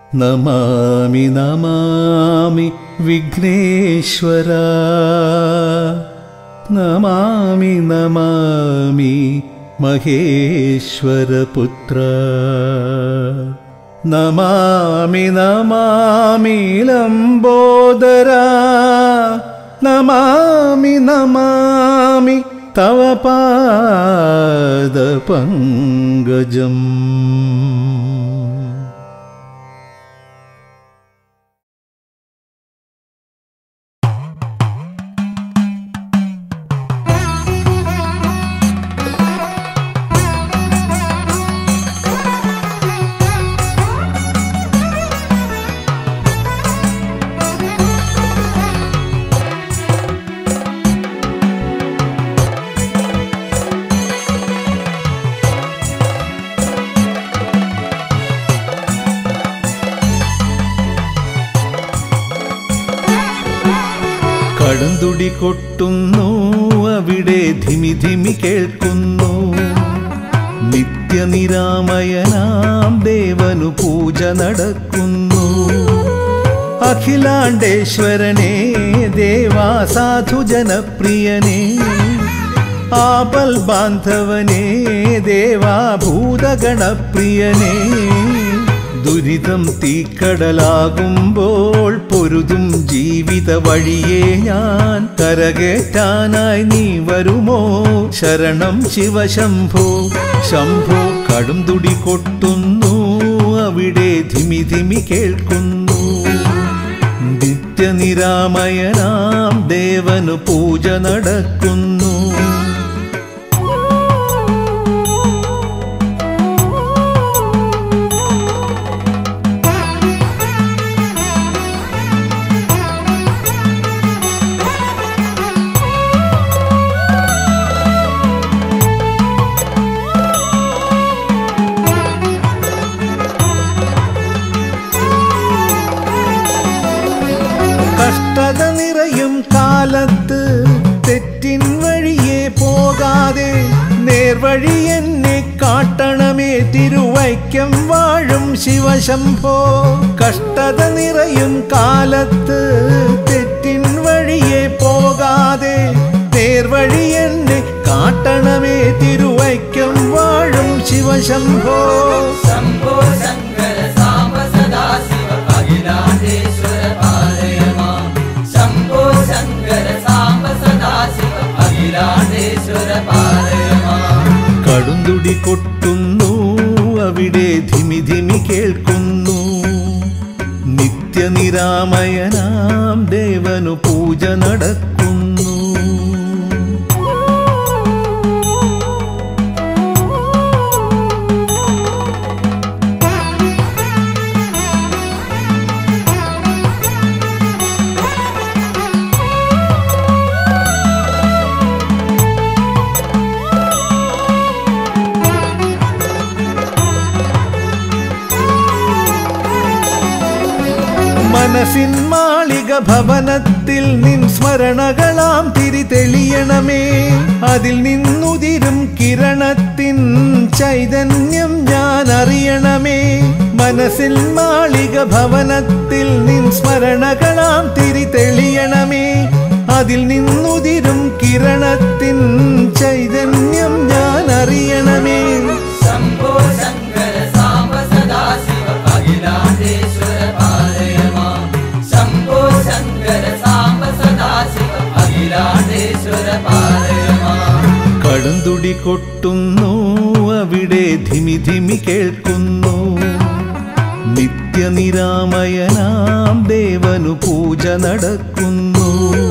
നമാമി നമാമി വിഘ്നേശ്വര നമാമി നമാമി മഹേശ്വരപുത്ര നമാമി നമാമി ലംബോദര നമാമി നമാമി തവ പാദപങ്കജം കടന്തുടി കൊട്ടുന്നു അവിടെ ധിമി ധിമി കേൾക്കുന്നു നിത്യനിരാമയനാം ദേവനു പൂജ നടക്കുന്നു അഖിലാണ്ടേശ്വരനെ ദേവാ സാധു ജനപ്രിയനേ ആപൽ ബാന്ധവനേ ദേവാ ഭൂതഗണപ്രിയനേ ദുരിതം തീക്കടലാകുമ്പോൾ പൊരുതും ജീവിത വഴിയെ ഞാൻ കരകേറ്റാനായി നീ വരുമോ ശരണം ശിവശംഭോ ശംഭോ കടും തുടി കൊട്ടുന്നു അവിടെ ധിമി ധിമി കേൾക്കുന്നു നിത്യനിരാമയനാം ദേവനു പൂജ നടക്കുന്നു കഷ്ടത നിറയും കാലത്ത് തെറ്റിൻ വഴിയെ പോകാതെ നേർവഴി എന്നെ കാട്ടണമേ തിരുവൈക്കം വാഴും ശിവശംഭോ കഷ്ടത നിറയും കാലത്ത് തെറ്റിൻ വഴിയെ പോകാതെ നേർവഴി എന്നെ കാട്ടണമേ തിരുവൈക്കം വാഴും ശിവശംഭോ शम्भो शङ्कर साम्ब सदा शिव अखिलाण्डेश्वर पालय माम् शम्भो शङ्कर साम्ब सदा शिव अखिलाण्डेश्वर पालय माम् കടുന്തുടി കൊട്ടുന്നു അവിടെ ധിമി ധിമി കേൾക്കുന്നു നിത്യനിരാമയനാം ദേവനു പൂജ നടക്കുന്നു മനസ്സിൻ മാളിക ഭവനത്തിൽ നിൻ സ്മരണകളാം തിരി തെളിയണമേ അതിൽ നിന്നുതിരും കിരണത്തിൻ ചൈതന്യം ഞാൻ അറിയണമേ മനസ്സിൽ മാളിക ഭവനത്തിൽ നിൻ സ്മരണകളാം തിരി തെളിയണമേ അതിൽ നിന്നുതിരും കിരണത്തിൻ ചൈതന്യം ഞാൻ അറിയണമേ शम्भो शङ्कर साम्ब सदा शिव अखिलाण्डेश्वर पालय माम् शम्भो शङ्कर साम्ब सदा शिव अखिलाण्डेश्वर पालय माम् കടന്തുടി കൊട്ടുന്നു അവിടെ ധിമി ധിമി കേൾക്കുന്നു നിത്യനിരാമയനാം ദേവനു പൂജ നടക്കുന്നു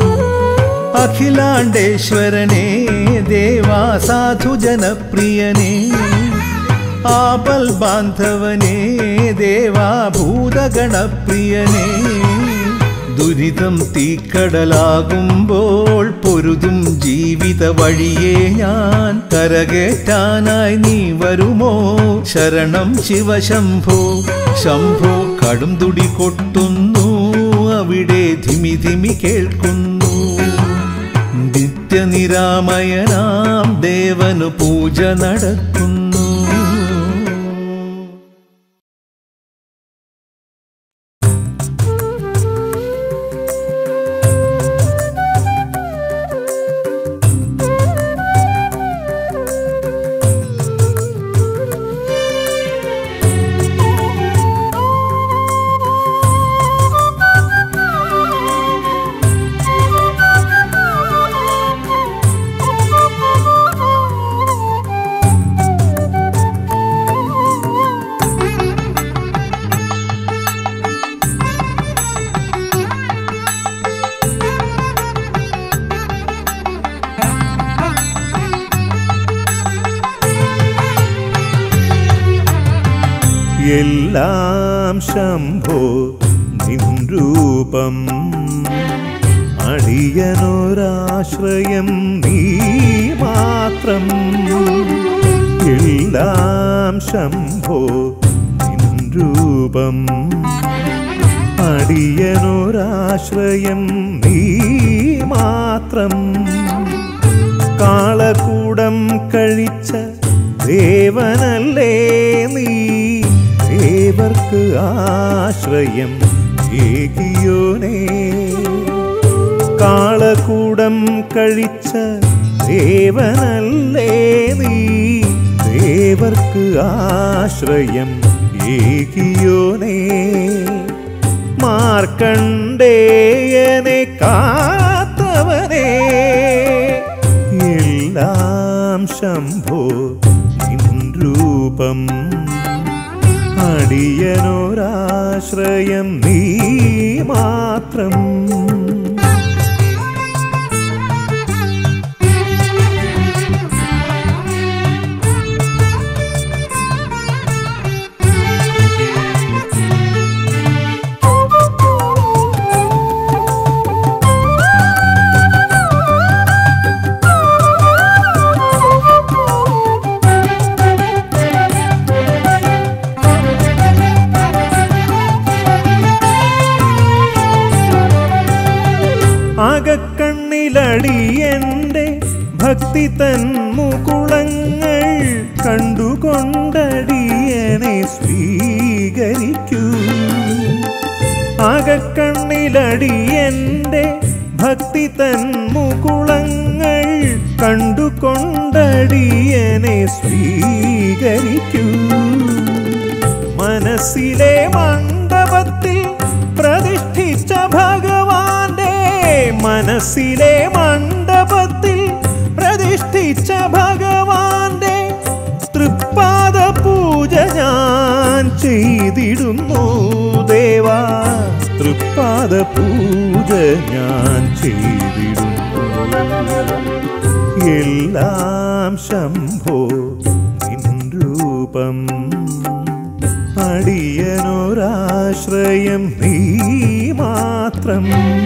അഖിലാണ്ടേശ്വരനെ ദേവാ സാധു ജനപ്രിയനേ ആപൽ ബാന്ധവനേ ദേവാ ഭൂതഗണപ്രിയനേ ദുരിതം തീക്കടലാകുമ്പോൾ പൊരുതും ജീവിത വഴിയെ ഞാൻ കരകേറ്റാനായി നീ വരുമോ ശരണം ശിവശംഭോ ശംഭോ കടും തുടി കൊട്ടുന്നു അവിടെ ധിമി ധിമി കേൾക്കുന്നു നിത്യനിരാമയനാം ദേവനു പൂജ നടക്കുന്നു എല്ലാം ശംഭോ നിൻ രൂപം അടിയനൊരാശ്രയം നീ മാത്രം എല്ലാം ശംഭോ നിൻ രൂപം അടിയനൊരാശ്രയം നീ മാത്രം കാളകൂടം കഴിച്ച ദേവനല്ലേ നീ ദേവർക്ക് ആശ്രയം ഏകിയോനേ കാളകൂടം കഴിച്ച ദേവനല്ലേ നീ ദേവർക്ക് ആശ്രയം ഏകിയോനേ മാർക്കണ്ടേയനെ കാത്തവനേ എല്ലാം ശംഭോ നിൻ രൂപം അടിയനൊരാശ്രയം നീ മാത്രം അകക്കണ്ണിലടിയന്റെ ഭക്തി തൻ മുകുളങ്ങൾ കണ്ടുകൊണ്ടടിയനെ സ്വീകരിക്കൂ അകക്കണ്ണിലടിയന്റെ ഭക്തി തൻ മുകുളങ്ങൾ കണ്ടുകൊണ്ടടിയനെ സ്വീകരിക്കൂ മനസ്സിലെ മണ്ഡപത്തിൽ പ്രതിഷ്ഠിച്ച ഭഗവാന്റെ മനസ്സിലെ മണ്ഡപത്തിൽ പ്രതിഷ്ഠിച്ച ഭഗവാന്റെ തൃപ്പാദ പൂജ ഞാൻ ചെയ്തിടുന്നു ദേവാ തൃപ്പാദ പൂജ ഞാൻ ചെയ്തിടുന്നു എല്ലാം ശംഭോ നിൻ രൂപം അടിയനൊരാശ്രയം നീ മാത്രം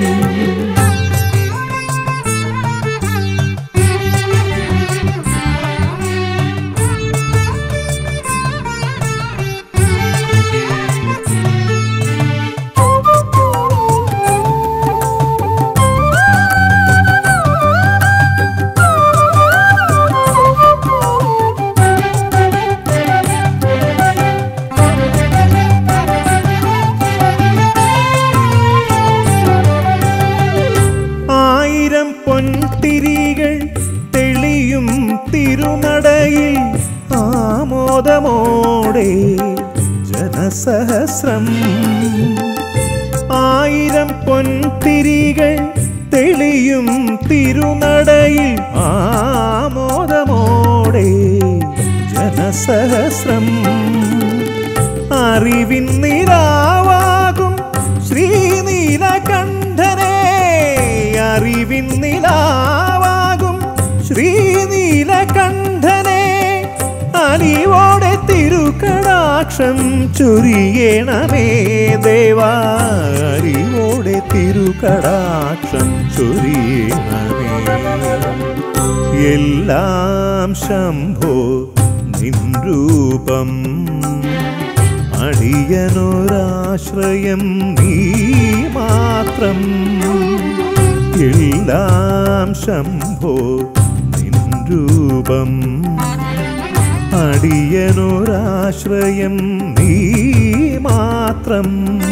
ആയിരം പൊൻതിരികൾ തെളിയും തിരുനടയിൽ ആമോദമോടെ ജനസഹസ്രം ആയിരം പൊൻതിരികൾ തെളിയും തിരുനടയിൽ ആമോദമോടെ ജനസഹസ്രം അറിവിൻ നിലാവാകും ശ്രീനീലകണ്ഠനെ അറിവിൻ നിലാവാകും ശ്രീനീലകണ്ഠനെ അലിവോടെ തിരുക്കടാക്ഷം ചൊരിയണമേ ദേവാ അലിവോടെ തിരുക്കടാക്ഷം ചൊരിയണമേ എല്ലാം ശംഭോ നിൻ രൂപം അടിയനൊരാശ്രയം നീ മാത്രം എല്ലാം ശംഭോ നിൻ രൂപം അടിയനൊരാശ്രയം നീ മാത്രം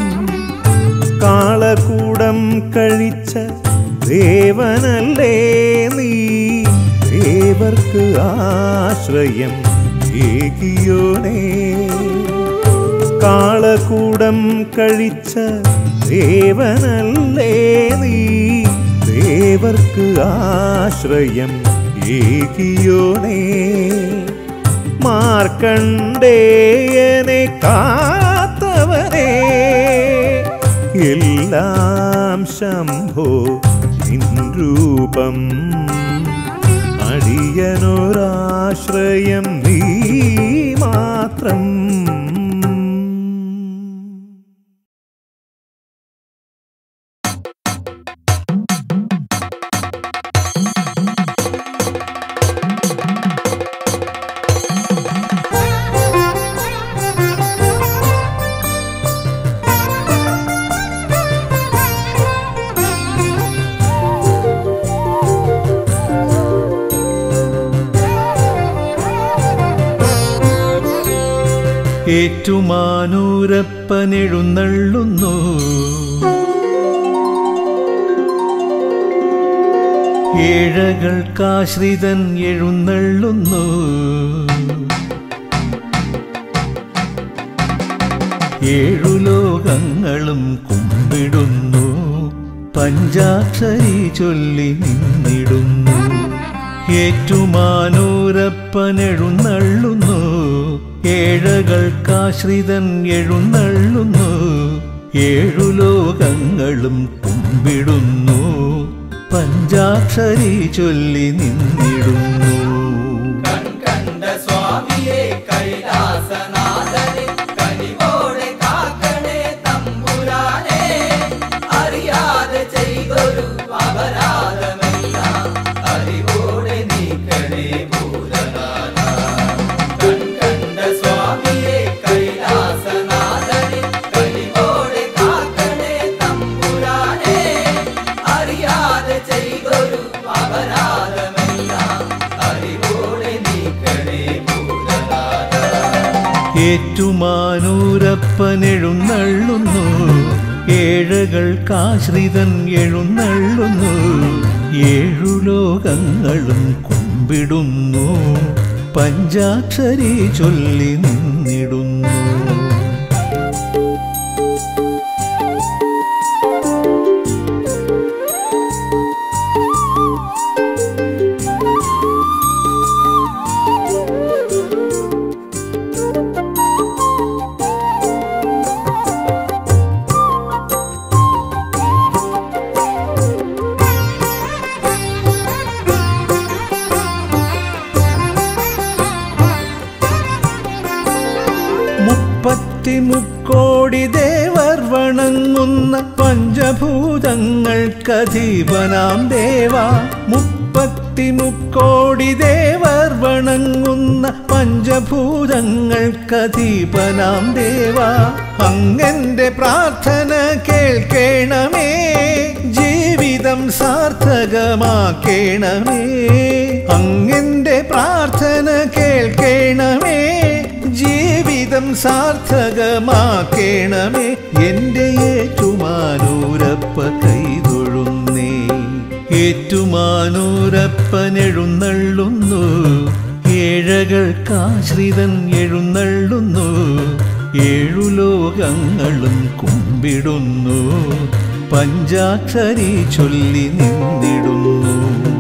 കാളകൂടം കഴിച്ച ദേവനല്ലേ നീ ദേവർക്ക് ആശ്രയം ഏകിയോനേ കാളകൂടം കഴിച്ച ദേവനല്ലേ നീ ദേവർക്ക് ആശ്രയം ഏകിയോനേ മാർക്കണ്ടേയനെ കാത്തവനേ എല്ലാം ശംഭോ നിൻ രൂപം അടിയനൊരാശ്രയം നീ മാത്രം ഏറ്റുമാനൂരപ്പനെഴുന്നള്ളുന്നു ഏഴകൾക്കാശ്രിതൻ എഴുന്നള്ളുന്നു ഏഴു ലോകങ്ങളും കുമ്പിടുന്നു പഞ്ചാക്ഷരി ചൊല്ലി നിന്നിടുന്നു ഏറ്റുമാനൂരപ്പനെഴുന്നള്ളുന്നു ഏഴകൾക്കാശ്രിതൻ എഴുന്നള്ളുന്നു ഏഴു ലോകങ്ങളും കുമ്പിടുന്നു പഞ്ചാക്ഷരി ചൊല്ലി നിന്നിടുന്നു കണ്ട സ്വാമിയെ കൈലാസനാഥനെ കനിവോടെ കാക്കണേ തമ്പുരാനെ അറിയാതെ ചെയ്തൊരു അപരാധമെല്ലാം അറിവോടെ നീക്കണേ ഭൂതനാഥ കണ്ട സ്വാമിയെ കൈലാസനാഥനെ കനിവോടെ കാക്കണേ തമ്പുരാനെ അറിയാതെ ചെയ്തൊരു അപരാധമെല്ലാം അറിവോടെ നീക്കണേ ഭൂതനാഥ ഏറ്റുമാനൂരപ്പനെഴുന്നള്ളുന്നു ഏഴകൾക്കാശ്രിതൻ എഴുന്നള്ളുന്നു ഏഴു ലോകങ്ങളും കുമ്പിടുന്നു പഞ്ചാക്ഷരി ചൊല്ലി നിന്നിടുന്നു മുപ്പത്തിമുക്കോടി ദേവർ വണങ്ങുന്ന പഞ്ചഭൂതങ്ങൾക്കധീപനാം ദേവ മുപ്പത്തിമുക്കോടി ദേവർ വണങ്ങുന്ന പഞ്ചഭൂതങ്ങൾക്കധീപനാം ദേവ അങ്ങന്റെ പ്രാർത്ഥന കേൾക്കേണമേ ജീവിതം സാർത്ഥകമാക്കേണമേ അങ്ങന്റെ പ്രാർത്ഥന കേൾക്കേണമേ ജീവിതം സാർത്ഥകമാക്കേണമേ എൻ്റെ ഏറ്റുമാനൂരപ്പ കൈതൊഴുന്നേ ഏറ്റുമാനൂരപ്പനെഴുന്നള്ളുന്നു ഏഴകൾക്കാശ്രിതൻ എഴുന്നള്ളുന്നു ഏഴു ലോകങ്ങളും കുമ്പിടുന്നു പഞ്ചാക്ഷരി ചൊല്ലി നിന്നിടുന്നു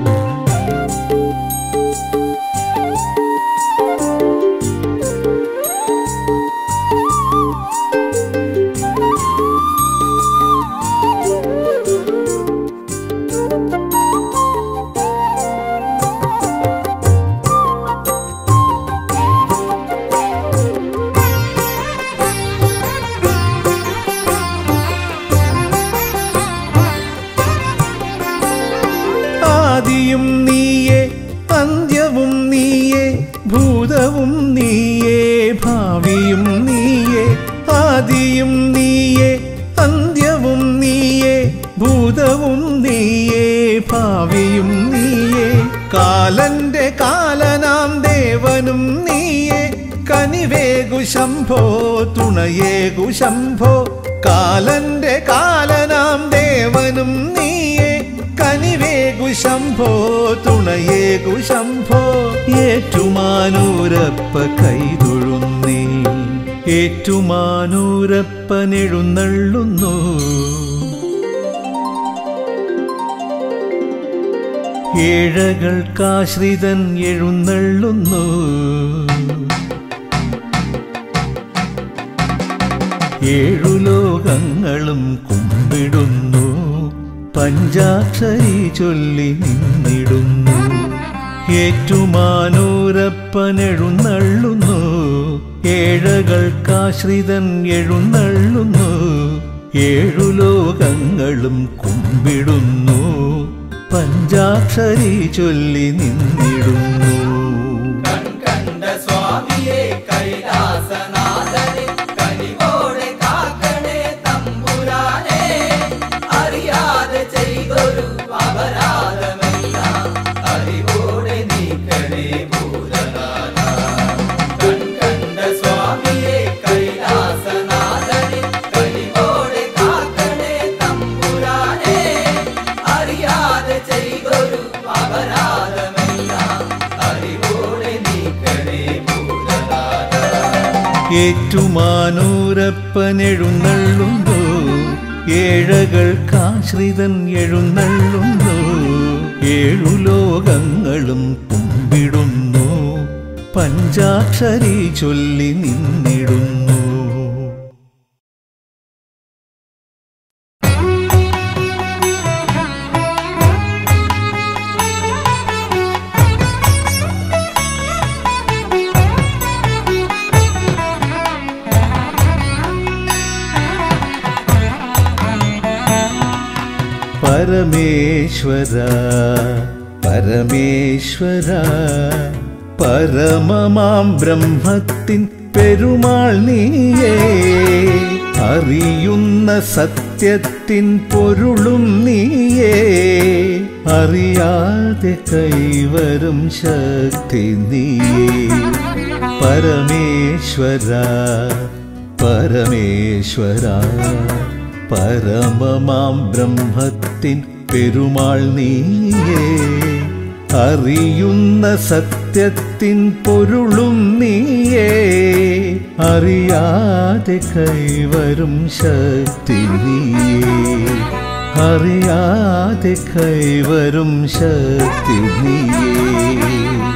ആദിയും നീയേ അന്ത്യവും നീയേ ഭൂതവും നീയേ ഭാവിയും നീയേ ആദിയും നീയേ അന്ത്യവും നീയേ ഭൂതവും നീയേ ഭാവിയും നീയേ കാലന്റെ കാലനാം ദേവനും നീയേ കനിവേകു ശംഭോ തുണയേകു ശംഭോ കാലന്റെ കാലനാം ദേവനും നീയേ കനിവേകു ശംഭോ തുണയേകു ശംഭോ ഏറ്റുമാനൂരപ്പ കൈതൊഴുന്നേ ഏറ്റുമാനൂരപ്പനെഴുന്നള്ളുന്നു ഏഴകൾക്കാശ്രിതൻ എഴുന്നള്ളുന്നു ഏഴു ലോകങ്ങളും കുമ്പിടുന്നു പഞ്ചാക്ഷരി ചൊല്ലി നിന്നിടുന്നു ഏറ്റുമാനൂരപ്പനെഴുന്നള്ളുന്നു ഏഴകൾക്കാശ്രിതൻ എഴുന്നള്ളുന്നു ഏഴു ലോകങ്ങളും കുമ്പിടുന്നു പഞ്ചാക്ഷരി ചൊല്ലി നിന്നിടുന്നു കണ്ട സ്വാമിയെ കൈലാസനാഥനെ കനിവോടെ കാക്കണേ തമ്പുരാനെ അറിയാതെ ചെയ്തൊരു അപരാധമെല്ലാം അറിവോടെ നീക്കണേ ഭൂതനാഥ കണ്ട സ്വാമിയെ കൈ ഏറ്റുമാനൂരപ്പനെഴുന്നള്ളുന്നു ഏഴകൾക്കാശ്രിതൻ എഴുന്നള്ളുന്നു ഏഴു ലോകങ്ങളും കുമ്പിടുന്നു പഞ്ചാക്ഷരി ചൊല്ലി നിന്നിടുന്നു പരമേശ്വര പരമേശ്വര പരമമാം ബ്രഹ്മത്തിൻ പെരുമാൾ നീയേ അറിയുന്ന സത്യത്തിൻ പൊരുളും നീയേ അറിയാതെ കൈവരും ശക്തി നീയേ പരമേശ്വര പരമേശ്വര പരമമാം ബ്രഹ്മത്തിൻ പെരുമാൾ നീയേ അറിയുന്ന സത്യത്തിൻ പൊരുളും നീയേ അറിയാതെ കൈവരും ശക്തി നീയേ അറിയാതെ കൈവരും ശക്തി നീയേ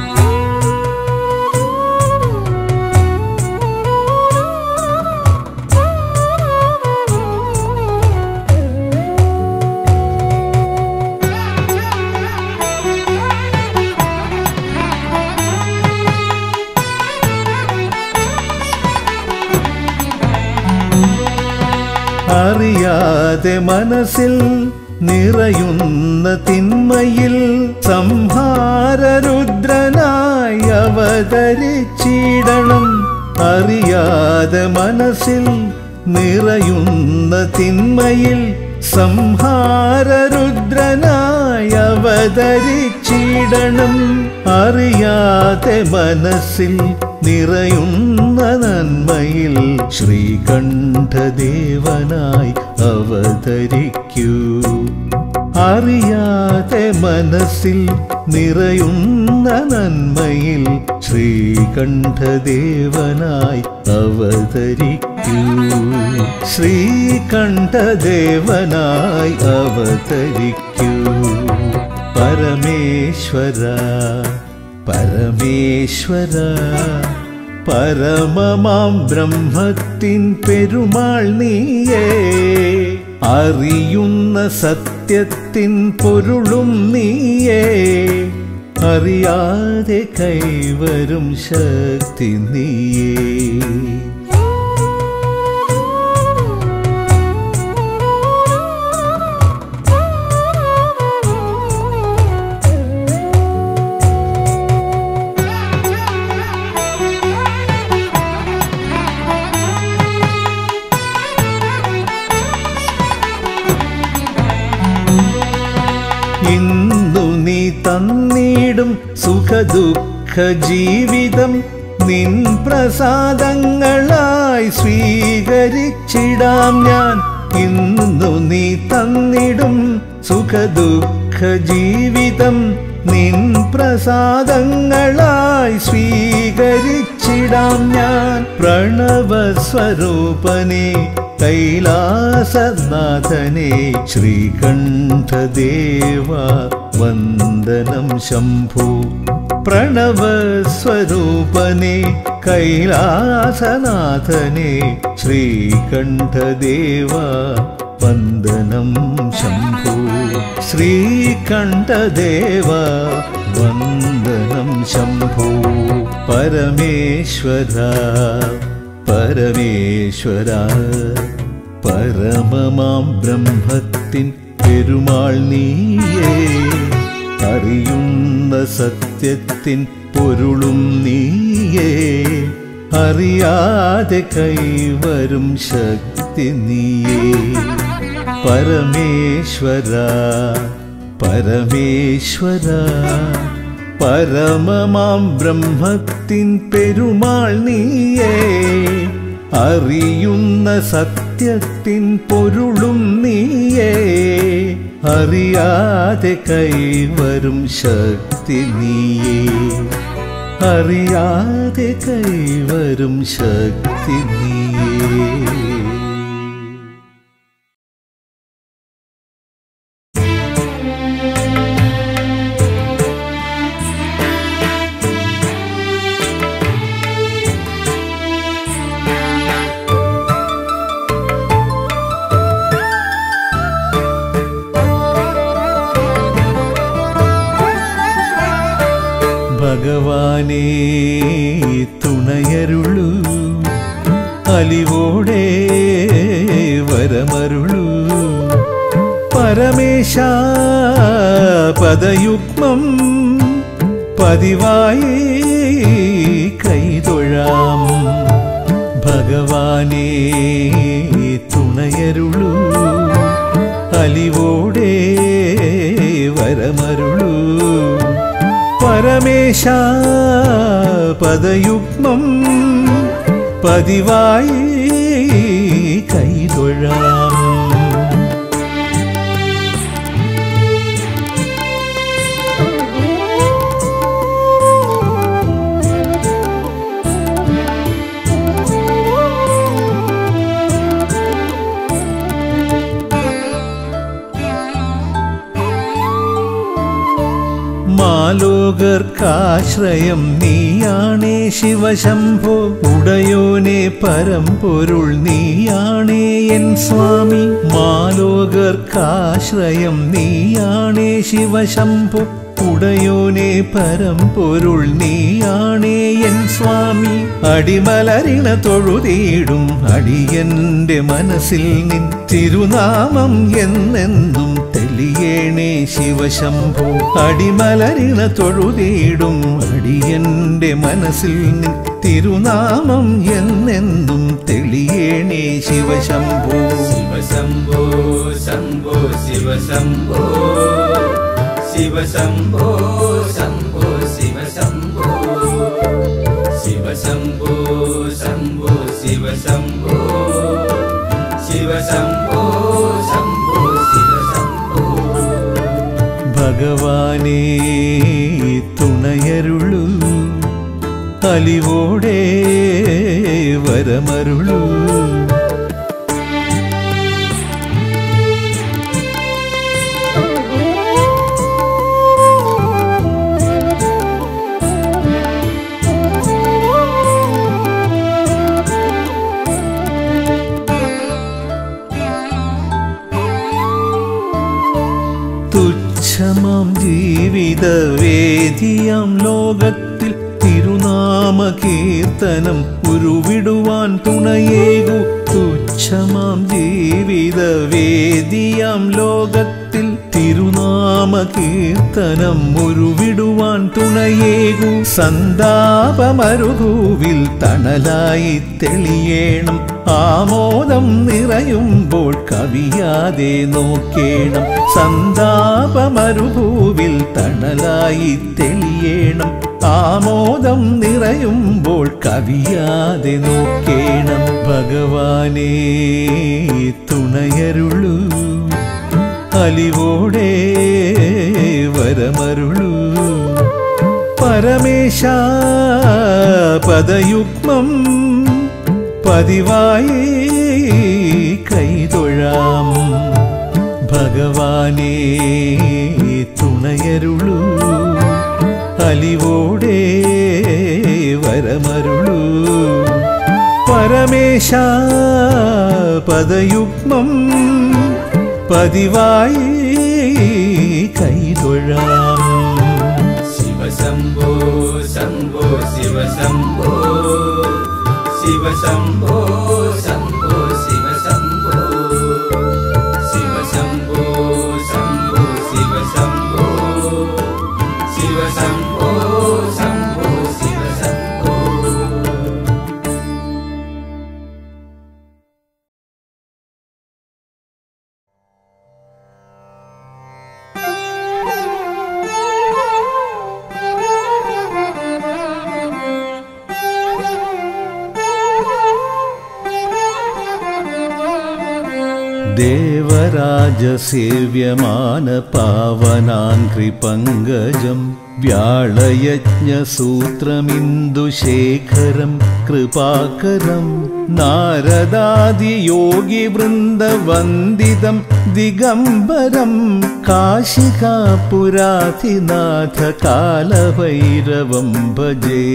അറിയാതെ മനസ്സിൽ നിറയുന്ന തിന്മയിൽ സംഹാരരുദ്രനായി അവതരിച്ചിടണം അറിയാതെ മനസ്സിൽ നിറയുന്ന തിന്മയിൽ സംഹാരരുദ്രനായി അവതരിച്ചിടണം അറിയാതെ മനസ്സിൽ നിറയുന്ന നന്മയിൽ ശ്രീകണ്ഠദേവനായി അവതരിക്കൂ അറിയാതെ മനസ്സിൽ നിറയുന്ന നന്മയിൽ ശ്രീകണ്ഠദേവനായി അവതരിക്കൂ ശ്രീകണ്ഠദേവനായി അവതരിക്കൂ പരമേശ്വര പരമേശ്വര പരമമാം ബ്രഹ്മത്തിൻ പെരുമാൾ നീയേ അറിയുന്ന സത്യത്തിൻ പൊരുളും നീയേ അറിയാതെ കൈവരും ശക്തി നീയേ ഇന്നു നീ തന്നിടും സുഖദുഃഖ ജീവിതം നിൻ പ്രസാദങ്ങളായി സ്വീകരിച്ചിടാം ഞാൻ ഇന്നു നീ തന്നിടും സുഖദുഃഖ ജീവിതം നിൻ പ്രസാദങ്ങളായി സ്വീകരിച്ചിടാം ഞാൻ പ്രണവസ്വരൂപനെ കൈലാസനാഥനെ ശ്രീകണ്ഠദേവ വന്ദനം ശംഭു പ്രണവസ്വരൂപനെ കൈലാസനാഥനെ ശ്രീകണ്ഠദേവ വന്ദനം ശംഭു ശ്രീകണ്ഠദേവ വന്ദനം ശംഭു പരമേശ്വര പരമേശ്വര പരമമാം ബ്രഹ്മത്തിൻ പെരുമാൾ നീയേ അറിയുന്ന സത്യത്തിൻ പൊരുളും നീയേ അറിയാതെ കൈവരും ശക്തി നീയേ പരമേശ്വര പരമേശ്വര പരമമാം ബ്രഹ്മത്തിൻ പെരുമാൾ നീയേ അറിയുന്ന സത്യത്തിൻ പൊരുളും നീയേ അറിയാതെ കൈവരും ശക്തി നീയേ അറിയാതെ കൈവരും ശക്തി നീയേ ഭഗവാനേ തുണയരുളൂ അലിവോടെ വരമരുളൂ പരമേശ പദയുഗ്മം പതിവായി കൈതൊഴാം ഭഗവാനേ തുണയരുളൂ അലിവോടെ വരമരുളൂ പരമേശ പദയുഗ്മം പതിവായി കൈതൊഴാം മാലോകർക്കാശ്രയം നീയാണേ ശിവശംഭോ ഉടയോനെ പരമ്പൊരുൾ നീയാണേ എൻ സ്വാമി മാലോകർക്കാശ്രയം നീയാണേ ശിവശംഭോ ഉടയോനെ പരമ്പൊരുൾ നീയാണേ എൻ സ്വാമി അടിമലരിണ തൊഴുതീടും അടിയന്റെ മനസ്സിൽ നിൻ തിരുനാമം എന്നെന്നും തെളിയേണേ ശിവശംഭോ അടിമലരിണ തൊഴുതീടും അടിയന്റെ മനസ്സിൽ നിൻ തിരുനാമം എന്നെന്നും തെളിയേണേ ശിവശംഭോ ശിവശംഭോ ശംഭോ ശിവശംഭോ ശിവശംഭോ ശംഭോ ശിവശംഭോ ശിവശംഭോ ശംഭോ ശിവശംഭോ ശിവശംഭോ ശംഭോ ശിവശംഭോ ഭഗവാനേ തുണയരുളൂ അലിവോടെ വരമരുളൂ തുച്ഛമാം ജീവിത വേദിയാം ലോകത്തിൽ തിരുനാമ കീർത്തനം ഉരുവിടുവാൻ തുണയേകു തുച്ഛമാം ജീവിത വേദിയാം ലോകത്തിൽ തിരുനാമ കീർത്തനം ഉരുവിടുവാൻ തുണയേകു സന്താപമരുഭൂവിൽ തണലായി തെളിയേണം ആമോദം നിറയുമ്പോൾ കവിയാതെ നോക്കേണം സന്താപമരുഭൂവിൽ തണലായി തെളിയേണം ആമോദം നിറയുമ്പോൾ കവിയാതെ നോക്കേണം ഭഗവാനേ തുണയരുളൂ അലിവോടെ വരമരുളൂ പരമേശ പദയുഗ്മം പതിവായി കൈതൊഴാം ഭഗവാനേ തുണയരുളൂ അലിവോടെ വരമരുളൂ പരമേശ പദയുഗ്മം പതിവായി കൈതൊഴാം ശിവശംഭോ ശംഭോ ശിവശംഭോ ശിവശംഭോ ശംഭോ ശിവശംഭോ ശിവശംഭോ ശംഭോ ശിവശംഭോ ശിവശംഭോ ശംഭോ ശിവശംഭോ ദേവരാജസേവ്യമാന പാവനാംഘ്രിപങ്കജം വ്യാളയജ്ഞസൂത്രമിന്ദുശേഖരം കൃപാകരം നാരദാദിയോഗിവൃന്ദവന്ദിതം ദിഗംബരം കാശികാപുരാധിനാഥ കാലഭൈരവം ഭജേ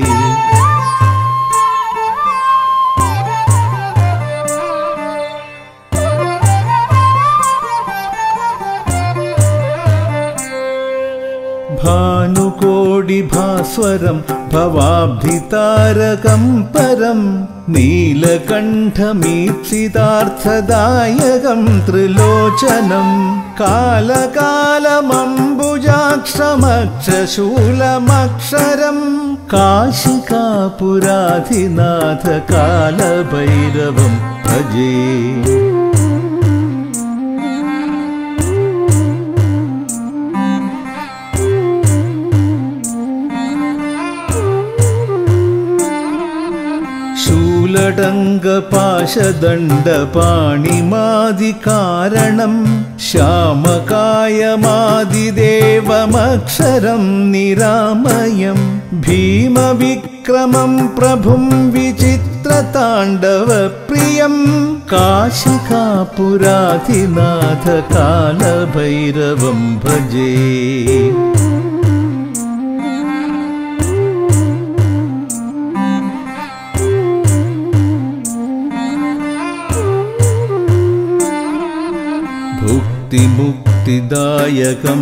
ഭാനുകോടിഭാസ്വരം ഭവാബ്ധിതാരകം പരം നീലകണ്ഠമീപ്സിതാർത്ഥദായകം ത്രിലോചനം കാലകാലമംബുജാക്ഷമക്ഷശൂലമക്ഷരം കാശികാപുരാധിനാഥ കാലഭൈരവം ഭജേ ശൂലടങ്കപാശദണ്ഡപാണിമാദികാരണം ശ്യാമകായമാദിദേവമക്ഷരം നിരാമയം ഭീമവിക്രമം പ്രഭും വിചിത്രതാണ്ഡവപ്രിയം കാശികാപുരാധിനാഥ കാലഭൈരവം ഭജേ भुक्तिमुक्तिदायकं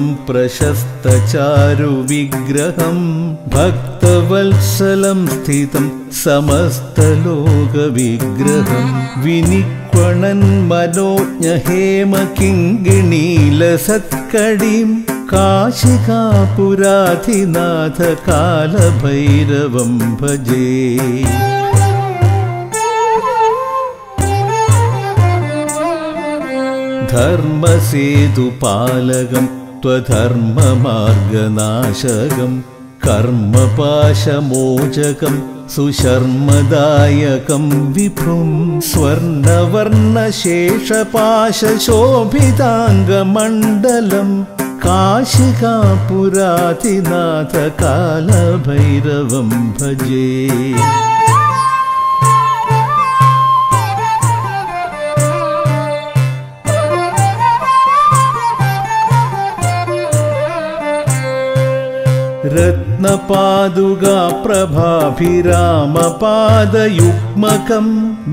प्रशस्तचारुविग्रहं भक्तवत्सलं स्थितं समस्तलोकविग्रहं विनिक्वणन्मनोज्ञहेमकिङ्गिणीलसत्कडिं काशिकापुराधिनाथ कालभैरवं भजे धर्मसेतुपालकं त्वधर्ममार्गनाशकं कर्मपाशमोचकं सुशर्मदायकं विभुं स्वर्णवर्णशेषपाशशोभिताङ्गमण्डलं काशिकापुराधिनाथ कालभैरवं भजे रत्नपादुगाप्रभाभिरामपादयुग्मकं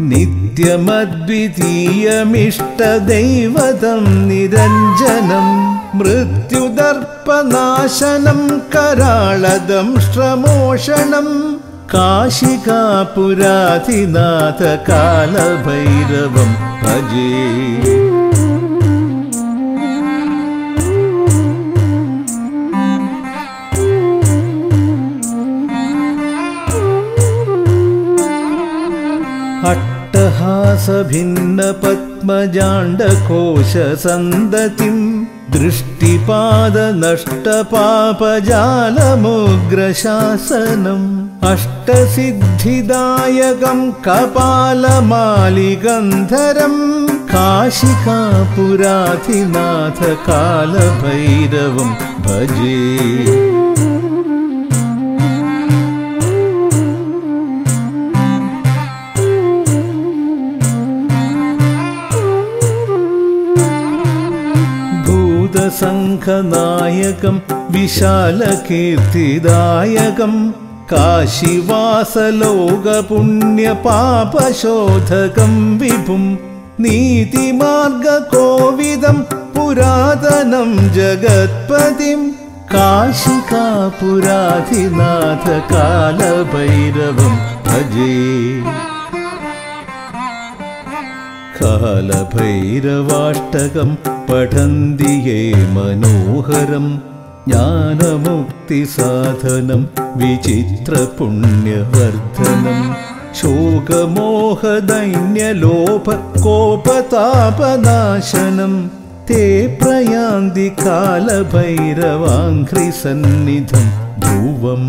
नित्यमद्वितीयमिष्टदैवतं निरञ्जनं मृत्युदर्पनाशनं कराळदंष्ट्रमोषणं काशिकापुराधिनाथ कालभैरवं भजे अट्टहासभिन्नपद्मजाण्डकोशसन्दतिं दृष्टिपादनष्टपापजालमुग्रशासनम् अष्टसिद्धिदायकं कपालमालिगन्धरं काशिकापुराधिनाथ कालभैरवं भजे भूतसङ्खनायकं विशालकीर्तिदायकं काशीवासलोकपुण्यपापशोधकं विभुं नीतिमार्गकोविदं पुरातनं जगत्पतिं काशिकापुराधिनाथ कालभैरवं भजे कालभैरवाष्टकं पठन्ति ये मनोहरं ज्ञानमुक्तिसाधनं विचित्रपुण्यवर्धनं शोकमोहदैन्यलोभकोपतापनाशनं ते प्रयान्ति कालभैरवाङ्घ्रिसन्निधं ध्रुवम्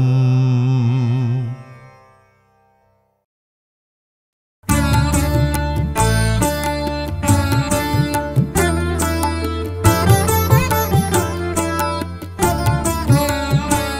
ും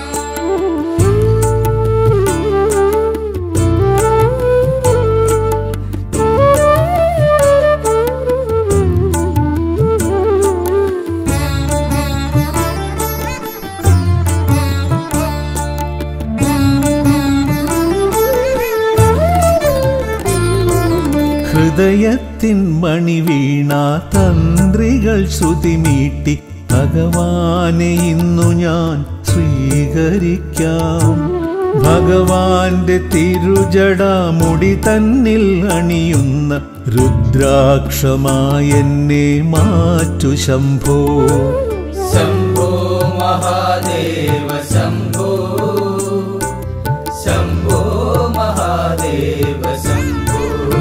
ഹൃദയത്തിൻ മണി വീണ തന്ത്രികൾ ശ്രുതിമീട്ടി ഭഗവാനെ ഇന്നു ഞാൻ സ്വീകരിക്കാം ഭഗവാന്റെ തിരുജടാമുടി തന്നിൽ അണിയുന്ന രുദ്രാക്ഷമായെന്നെ മാറ്റു ശംഭോ शम्भो महादेव शम्भो शम्भो महादेव शम्भो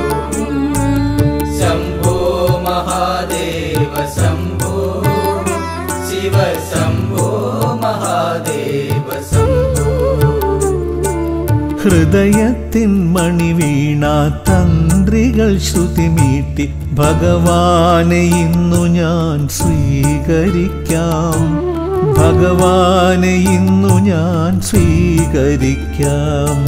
शम्भो महादेव शम्भो शिव शम्भो महादेव शम्भो ഹൃദയത്തിൻ മണി വീണ തന്ത്രികൾ ശ്രുതിമീട്ടി ഭഗവാനെ ഇന്നു ഞാൻ സ്വീകരിക്കാം ഭഗവാനെ ഇന്നു ഞാൻ സ്വീകരിക്കാം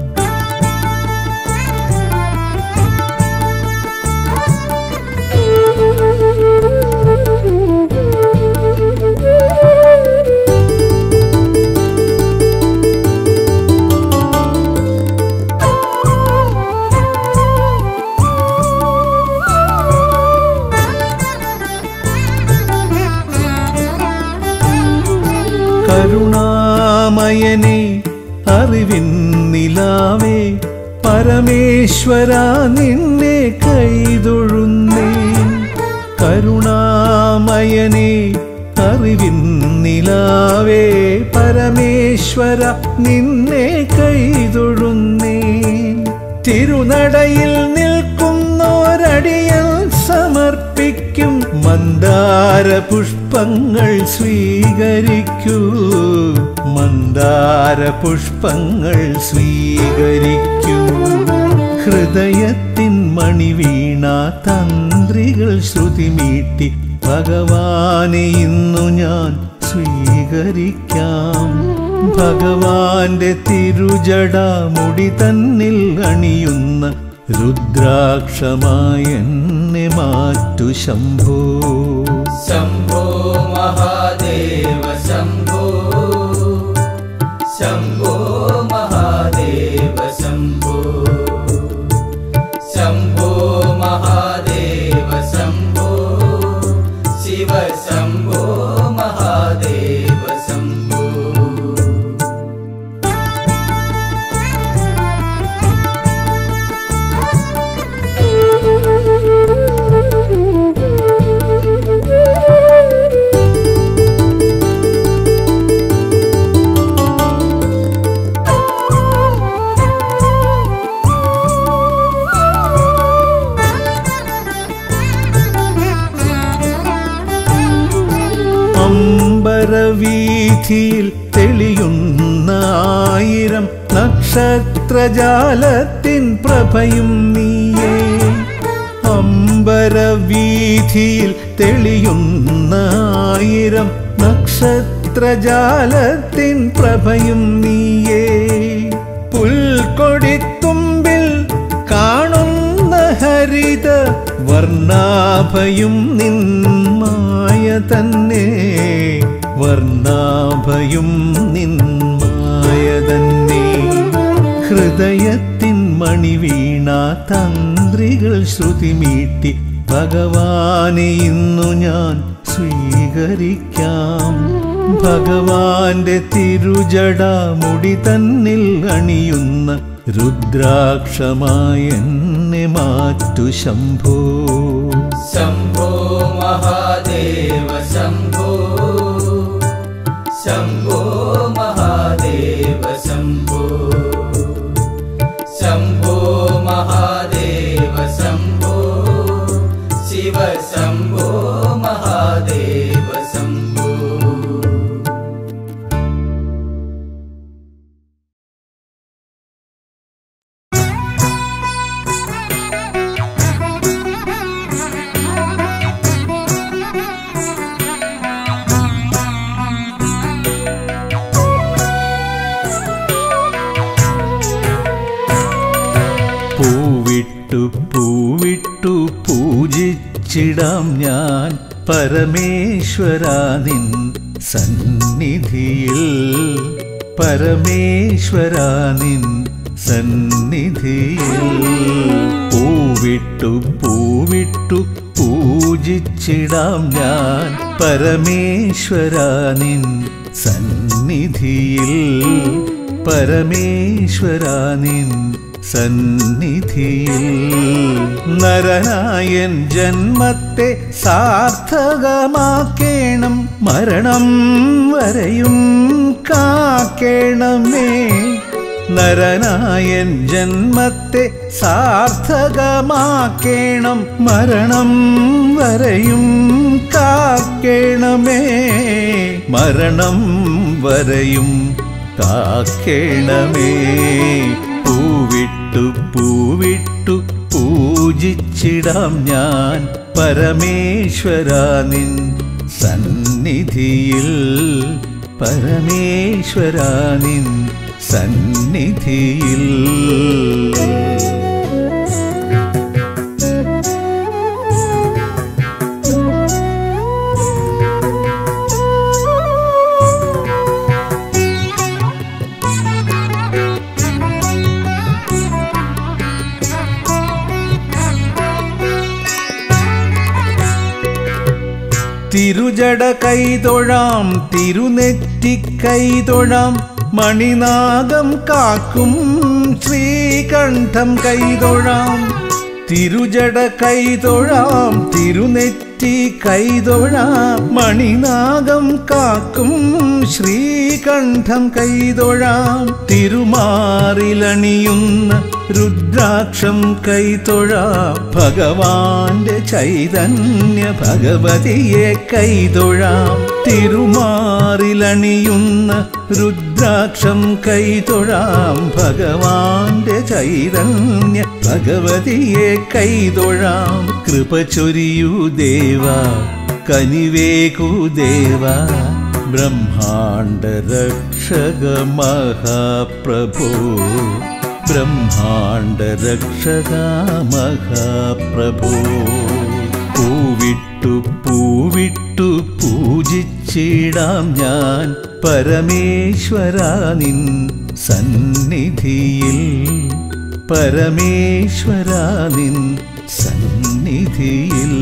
കരുണാമയനെ അറിവിൻ നിലാവേ പരമേശ്വര നിന്നെ കൈതൊഴുന്നേ കരുണാമയനെ അറിവിൻ നിലാവേ പരമേശ്വര നിന്നെ കൈതൊഴുന്നേ തിരുനടയിൽ നിൽക്കുന്നോരടിയൽ സമർപ്പിക്കും മന്ദാര പുഷ്പങ്ങൾ സ്വീകരിക്കൂ മന്ദാര പുഷ്പങ്ങൾ സ്വീകരിക്കൂ ഹൃദയത്തിൻ മണി വീണ തന്ത്രികൾ ശ്രുതിമീട്ടി ഭഗവാനെ ഇന്നു ഞാൻ സ്വീകരിക്കാം ഭഗവാന്റെ തിരുജടാമുടി തന്നിൽ അണിയുന്ന രുദ്രാക്ഷമായ എന്നെ മാറ്റു ശംഭോ शम्भो महादेव शम्भो शम्भो महादेव शम्भो शम्भो महादेव शम्भो शिव शम्भो महादेव शम्भो അമ്പരവീഥിയിൽ തെളിയുന്ന ആയിരം നക്ഷത്രജാലത്തിൻ പ്രഭയും നീയേ അമ്പരവീഥിയിൽ തെളിയുന്ന ആയിരം നക്ഷത്രജാലത്തിൻ പ്രഭയും നീയേ പുൽക്കൊടിത്തുമ്പിൽ കാണുന്ന ഹരിത വർണ്ണാഭയും നിന്മായ തന്നെ വർണ്ണാഭയും നിന്മായ തന്നെ ഹൃദയത്തിൻ മണി വീണ തന്ത്രികൾ ശ്രുതിമീട്ടി ഭഗവാനെ ഇന്നു ഞാൻ സ്വീകരിക്കാം ഭഗവാന്റെ തിരുജടാമുടി തന്നിൽ അണിയുന്ന രുദ്രാക്ഷമായ എന്നെ മാറ്റു ശംഭോ शम्भो महादेव शम्भो शम्भो महादेव शम्भो शम्भो महादेव शम्भो शिव शम्भो महादेव शम्भो പൂവിട്ടു പൂവിട്ടു പൂജിച്ചിടാം ഞാൻ പരമേശ്വര നിൻ സന്നിധിയിൽ പരമേശ്വര നിൻ സന്നിധിയിൽ പൂവിട്ടു പൂവിട്ടു പൂവിട്ടു പൂജിച്ചിടാം ഞാൻ പരമേശ്വര നിൻ സന്നിധിയിൽ പരമേശ്വര നിൻ സന്നിധിയിൽ നരനായൻ ജന്മത്തെ സാർത്ഥകമാക്കേണം മരണം വരെയും കാക്കേണമേ നരനായൻ ജന്മത്തെ സാർത്ഥകമാക്കേണം മരണം വരെയും കാക്കേണമേ മരണം വരെയും കാക്കേണമേ പൂവിട്ടു പൂവിട്ടു പൂജിച്ചിടാം ഞാൻ പരമേശ്വര നിൻ സന്നിധിയിൽ പരമേശ്വര നിൻ സന്നിധിയിൽ തിരുജട കൈതൊഴാം തിരുനെറ്റി കൈതൊഴാം മണിനാഗം കാക്കും ശ്രീകണ്ഠം കൈതൊഴാം തിരുജട കൈതൊഴാം തിരുനെറ്റി കൈതൊഴാം മണിനാഗം കാക്കും ശ്രീകണ്ഠം കൈതൊഴാം തിരുമാറിലണിയുന്ന രുദ്രാക്ഷം കൈതൊഴാം ഭഗവാന്റെ ചൈതന്യ ഭഗവതിയെ കൈതൊഴാം തിരുമാറിലണിയുന്ന രുദ്രാക്ഷം കൈതൊഴാം ഭഗവാന്റെ ചൈതന്യ ഭഗവതിയെ കൈതൊഴാം കൃപ ചൊരിയൂ ദേവ കനിവേകൂ ദേവ ബ്രഹ്മാണ്ട രക്ഷക മഹാപ്രഭോ ബ്രഹ്മാണ്ട രക്ഷക മഹാപ്രഭോ പൂവിട്ടു പൂവിട്ടു പൂജിച്ചിടാം ഞാൻ പരമേശ്വര നിൻ സന്നിധിയിൽ പരമേശ്വര നിൻ സന്നിധിയിൽ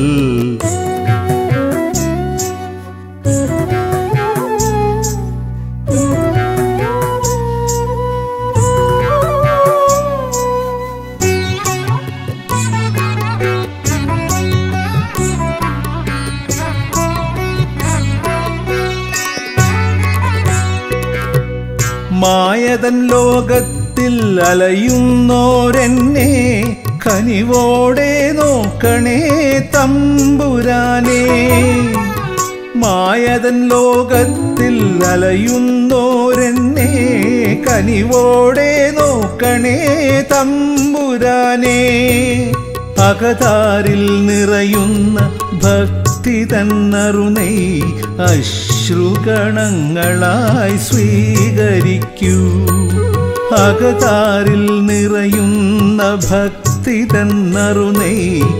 മായതൻ ലോകത്തിൽ അലയുന്നോരെന്നെ കനിവോടെ നോക്കണേ തമ്പുരാനേ മായതൻ ലോകത്തിൽ അലയുന്നോരെന്നെ കനിവോടെ നോക്കണേ തമ്പുരാനേ അകതാരിൽ നിറയുന്ന ഭക്തി തന്നറുനൈ അശ്രുഗണങ്ങളായി സ്വീകരിക്കൂ അകതാരിൽ നിറയുന്ന ഭക്തി തന്നറുനൈ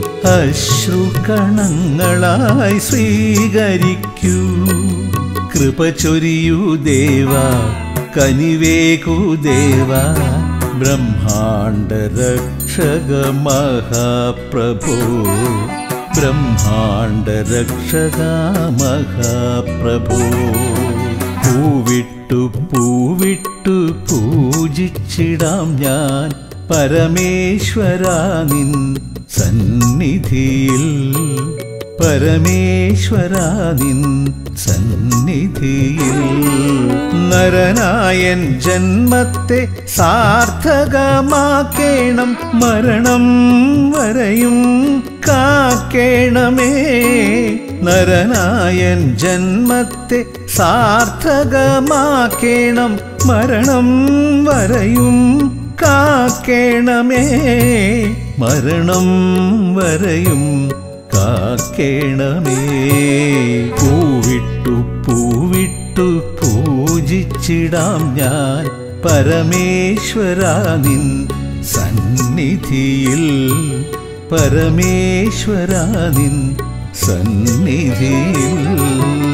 അശ്രുകണങ്ങളായി സ്വീകരിക്കൂ കൃപ ചൊരിയൂ ദേവ കനിവേകൂ ദേവ ബ്രഹ്മാണ്ട രക്ഷക മഹാപ്രഭോ ബ്രഹ്മാണ്ട രക്ഷക മഹാപ്രഭോ പൂവിട്ടു പൂവിട്ടു പൂജിച്ചിടാം ഞാൻ പരമേശ്വര നിൻ സന്നിധിയിൽ പരമേശ്വര നിൻ സന്നിധിയിൽ നരനായൻ ജന്മത്തെ സാർത്ഥകമാക്കേണം മരണം വരെയും കാക്കേണമേ നരനായൻ ജന്മത്തെ സാർത്ഥകമാക്കേണം മരണം വരെയും കാക്കേണമേ മരണം വരെയും കാക്കേണമേ പൂവിട്ടു പൂവിട്ടു പൂജിച്ചിടാം ഞാൻ പരമേശ്വര നിൻ സന്നിധിയിൽ പരമേശ്വര നിൻ സന്നിധിയിൽ